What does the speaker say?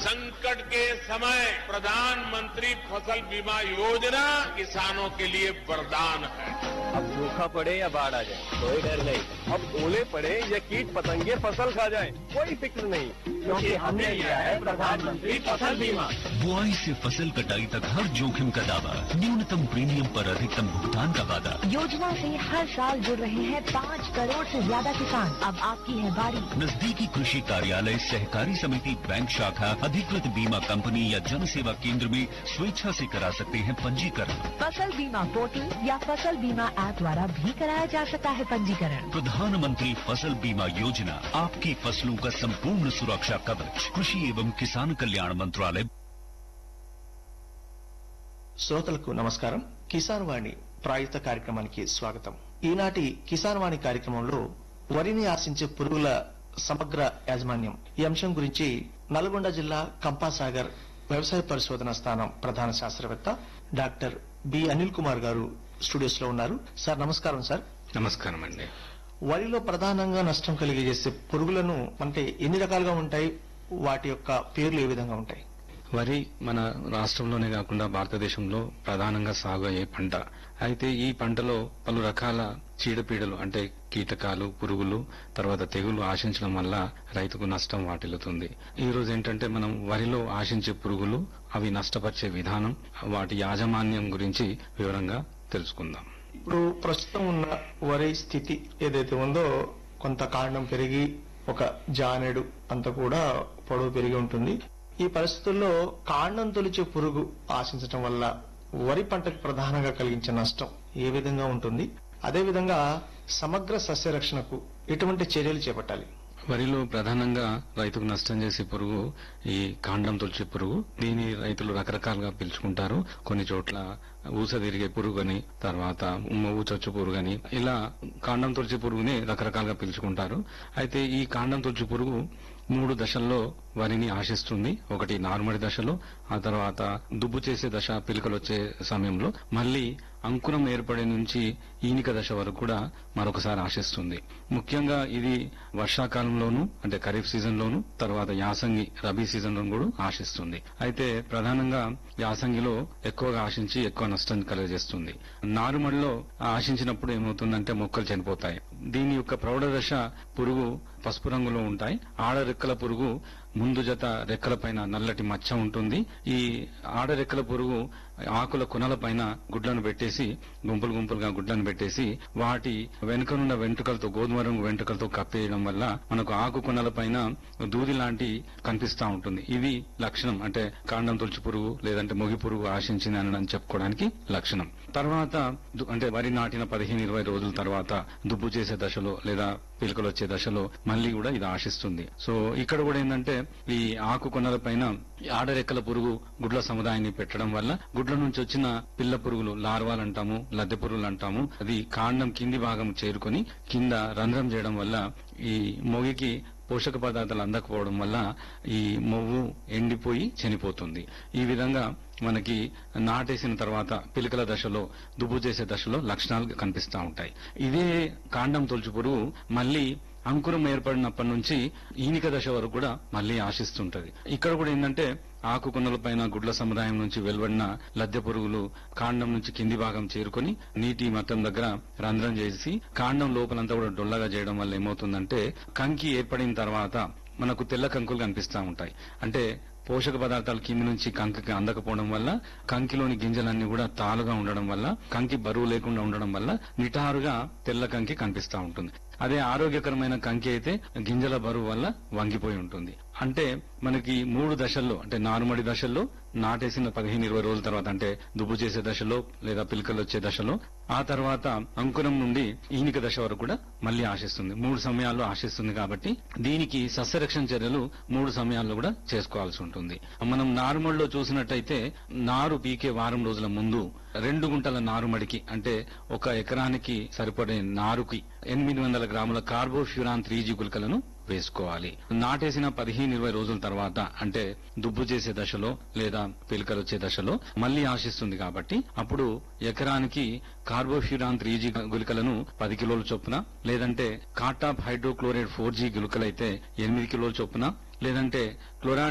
संकट के समय प्रधानमंत्री फसल बीमा योजना किसानों के लिए वरदान है अब सूखा पड़े या बाढ़ आ जाए कोई डर नहीं अब ओले पड़े या कीट पतंगे फसल खा जाए कोई फिक्र नहीं क्योंकि हमने लिया है प्रधानमंत्री फसल बीमा बुआई से फसल कटाई तक हर जोखिम का दावा न्यूनतम प्रीमियम पर अधिकतम भुगतान का वादा योजना से हर साल जुड़ रहे हैं पाँच करोड़ से ज्यादा किसान अब आपकी है बारी नजदीकी कृषि कार्यालय सहकारी समिति बैंक शाखा अधिकृत बीमा कंपनी या जन सेवा केंद्र में स्वेच्छा से करा सकते हैं पंजीकरण फसल बीमा पोर्टल या फसल बीमा ऐप द्वारा भी कराया जा सकता है पंजीकरण प्रधानमंत्री फसल बीमा योजना आपकी फसलों का संपूर्ण सुरक्षा कवच कृषि एवं किसान कल्याण मंत्रालय శ్రోతలకు నమస్కారం కిసాన్ వాణి ప్రాయుక్త కార్యక్రమానికి స్వాగతం ఈనాటి కిసాన్ వాణి కార్యక్రమంలో వరిని ఆశించే పురుగుల సమగ్ర యాజమాన్యం ఈ అంశం గురించి నల్గొండ జిల్లా కంపాసాగర్ వ్యవసాయ పరిశోధన స్థానం ప్రధాన శాస్త్రవేత్త డాక్టర్ బి అనిల్ కుమార్ గారు స్టూడియోస్ లో ఉన్నారు సార్ నమస్కారం సార్ నమస్కారం అండి వరిలో ప్రధానంగా నష్టం కలిగజేసే పురుగులను అంటే ఎన్ని రకాలుగా ఉంటాయి వాటి యొక్క పేర్లు ఏ విధంగా ఉంటాయి వరి మన రాష్ట్రంలోనే కాకుండా భారతదేశంలో ప్రధానంగా సాగు అయ్యే పంట అయితే ఈ పంటలో పలు రకాల చీడపీడలు అంటే కీటకాలు పురుగులు తర్వాత తెగులు ఆశించడం వల్ల రైతుకు నష్టం వాటిల్లుతుంది ఈ రోజు ఏంటంటే మనం వరిలో ఆశించే పురుగులు అవి నష్టపరిచే విధానం వాటి యాజమాన్యం గురించి వివరంగా తెలుసుకుందాం ఇప్పుడు ప్రస్తుతం ఉన్న వరి స్థితి ఏదైతే ఉందో కొంత కాండం పెరిగి ఒక జానెడు అంత కూడా పొడవు పెరిగి ఉంటుంది ఈ పరిస్థితుల్లో కాండం తొలిచే పురుగు ఆశించటం వల్ల వరి పంటకు ప్రధానంగా కలిగించే నష్టం ఏ విధంగా ఉంటుంది అదే విధంగా సమగ్ర సస్యరక్షణకు ఎటువంటి చర్యలు చేపట్టాలి వరిలో ప్రధానంగా రైతుకు నష్టం చేసే పురుగు ఈ కాండం తొలిచే పురుగు దీని రైతులు రకరకాలుగా పిలుచుకుంటారు కొన్ని చోట్ల ఊస తిరిగే పురుగు అని తర్వాత మొవ్వు చచ్చు పురుగు అని ఇలా కాండం తొలిచే పురుగుని రకరకాలుగా పిలుచుకుంటారు అయితే ఈ కాండం తొలిచే పురుగు మూడు దశల్లో వరిని ఆశిస్తుంది ఒకటి నార్మడి దశలో ఆ తర్వాత దుబ్బు చేసే దశ పిలకలు వచ్చే సమయంలో మళ్ళీ అంకురం ఏర్పడే నుంచి ఈనిక దశ వరకు కూడా మరొకసారి ఆశిస్తుంది ముఖ్యంగా ఇది వర్షాకాలంలోను అంటే ఖరీఫ్ సీజన్ లోను తర్వాత యాసంగి రబీ సీజన్ లో కూడా ఆశిస్తుంది అయితే ప్రధానంగా యాసంగిలో ఎక్కువగా ఆశించి ఎక్కువ నష్టం కలుగజేస్తుంది నారుమడిలో ఆశించినప్పుడు ఏమవుతుందంటే మొక్కలు చనిపోతాయి దీని యొక్క ప్రౌఢ దశ పురుగు పసుపు రంగులో ఉంటాయి ఆడ రెక్కల పురుగు ముందు జత రెక్కల పైన నల్లటి మచ్చ ఉంటుంది ఈ ఆడ రెక్కల పురుగు ఆకుల కొనల పైన గుడ్లను పెట్టేసి గుంపులు గుంపులుగా గుడ్లను పెట్టేసి వాటి వెనుకనున్న వెంట్రుకలతో గోధుమ రంగు వెంట్రుకలతో కప్పేయడం వల్ల మనకు ఆకు కొనల పైన దూది లాంటి కనిపిస్తా ఉంటుంది ఇది లక్షణం అంటే కాండం తొలిచి పురుగు లేదంటే మొగి పురుగు ఆశించింది అనడం చెప్పుకోవడానికి లక్షణం తర్వాత దు- అంటే వరి నాటిన పదిహేను ఇరవై రోజుల తర్వాత దుబ్బు చేసే దశలో లేదా పిలకలు వచ్చే దశలో మళ్ళీ కూడా ఇది ఆశిస్తుంది సో ఇక్కడ కూడా ఏంటంటే ఈ ఆకు కొనల పైన ఆడరెక్కల పురుగు గుడ్ల సముదాయాన్ని పెట్టడం వల్ల గుడ్ల నుంచి వచ్చిన పిల్ల పురుగులు లార్వాలు అంటాము లద్దె పురుగులు అంటాము అది కాండం కింది భాగం చేరుకొని కింద రంధ్రం చేయడం వల్ల ఈ మొగికి పోషక పదార్థాలు అందకపోవడం వల్ల ఈ మొవ్వు ఎండిపోయి చనిపోతుంది ఈ విధంగా మనకి నాటేసిన తర్వాత పిలకల దశలో దుబ్బు చేసే దశలో లక్షణాలు కనిపిస్తా ఉంటాయి ఇదే కాండం తొలుచు పురుగు మళ్ళీ అంకురం ఏర్పడినప్పటి నుంచి ఈనిక దశ వరకు కూడా మళ్ళీ ఆశిస్తుంటది ఇక్కడ కూడా ఏంటంటే ఆకు కొనల పైన గుడ్ల సముదాయం నుంచి వెలువడిన లద్దె పురుగులు కాండం నుంచి కింది భాగం చేరుకొని నీటి మట్టం దగ్గర రంధ్రం చేసి కాండం లోపలంతా కూడా డొల్లగా చేయడం వల్ల ఏమవుతుందంటే కంకి ఏర్పడిన తర్వాత మనకు తెల్ల కంకులు కనిపిస్తా ఉంటాయి అంటే పోషక పదార్థాలు కింది నుంచి కంకికి అందకపోవడం వల్ల కంకిలోని గింజలన్నీ కూడా తాలుగా ఉండడం వల్ల కంకి బరువు లేకుండా ఉండడం వల్ల నిటారుగా తెల్ల కంకి కనిపిస్తా ఉంటుంది అదే ఆరోగ్యకరమైన కంకి అయితే గింజల బరువు వల్ల వంగిపోయి ఉంటుంది అంటే మనకి మూడు దశల్లో అంటే నారుమడి దశల్లో నాటేసిన పదిహేను ఇరవై రోజుల తర్వాత అంటే దుబ్బు చేసే దశలో లేదా పిలకలు వచ్చే దశలో ఆ తర్వాత అంకురం నుండి ఈనిక దశ వరకు కూడా మళ్ళీ ఆశిస్తుంది మూడు సమయాల్లో ఆశిస్తుంది కాబట్టి దీనికి సస్యరక్షణ చర్యలు మూడు సమయాల్లో కూడా చేసుకోవాల్సి ఉంటుంది మనం నారుమడిలో చూసినట్టయితే నారు పీకే వారం రోజుల ముందు రెండు గుంటల నారుమడికి అంటే ఒక ఎకరానికి సరిపడే నారుకి ఎనిమిది వందల గ్రాముల కార్బోఫ్యూరాన్ త్రీ జీ గుళికలను వేసుకోవాలి నాటేసిన పదిహేను ఇరవై రోజుల తర్వాత అంటే దుబ్బు చేసే దశలో లేదా పిలకలు వచ్చే దశలో మళ్ళీ ఆశిస్తుంది కాబట్టి అప్పుడు ఎకరానికి కార్బోఫ్యూరాన్ త్రీ జీ గుళికలను పది కిలోల చొప్పున లేదంటే కాటాప్ హైడ్రోక్లోరైడ్ ఫోర్ జీ గుళికలైతే ఎనిమిది కిలోల చొప్పున లేదంటే క్లోరాన్